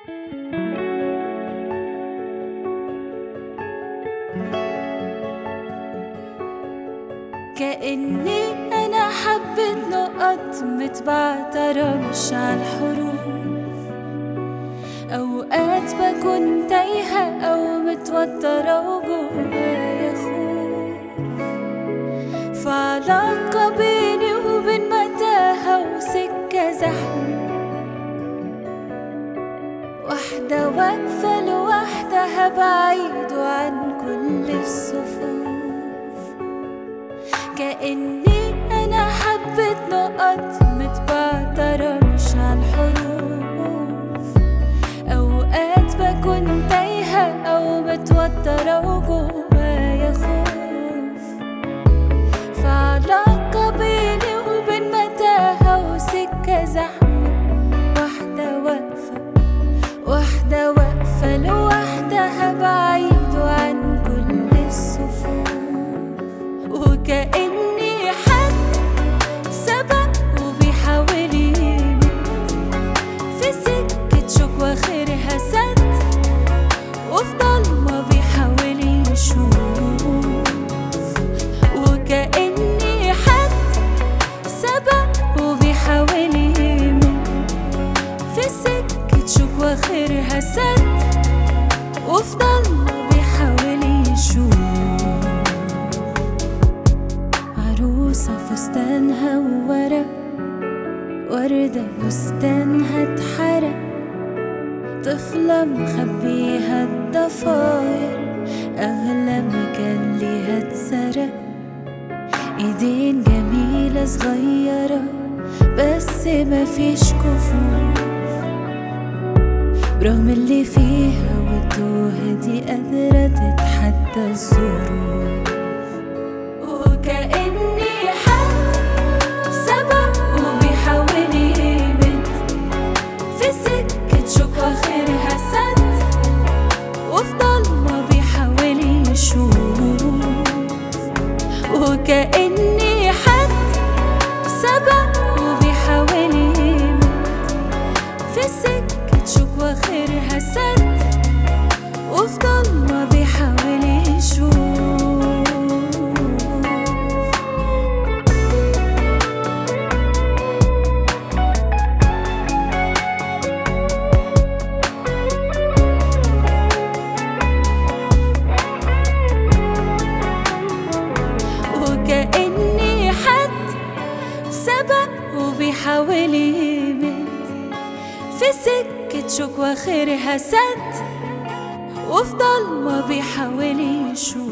كأني أنا حبة نقط متبعترة مش عالحروف أوقات بكون تايهة أو متوترة وجوايا خوف في علاقة بيني وبين متاهة وسكة زحمة واحدة واقفة لوحدها بعيد عن كل الصفوف كأني أنا حبة نقط متبعترة مش عالحروف أوقات بكون تايهة أو متوترة وجوايا خوف في علاقة بيني وبين متاهة وسكة زحمة واحدة واقفة واحدة واقفة لوحدها بعيد عن كل الصفوف وكأني حد سبق وبيحاول يمد في سكة شوك واخرها سد وفي ضلمة بيحاول يشوف وكأني حد سبق وبيحاول يمد في سكة شوك واخرها سد وفي ضلمة بيحاول يشوف عروسة فستانها وورق وردة بستانها اتحرق طفلة مخبيها الضفاير أغلى مكان ليها اتسرق ايدين جميلة صغيرة بس مفيش كفوف برغم اللي فيها والتوه دي قادرة تتحدى الظروف وكأني حد سبق وبيحاول يمد في سكة شوك واخرها سد وفي ضلمة بيحاول يشوف وكأني حد سبق وبيحاول يمد في سكة شوك واخرها سد وفي ضلمة بيحاول يشوف وكأني حد سبق وبيحاول يمد في سكة شوك واخرها سد وفي ضلمة بيحاول يشوف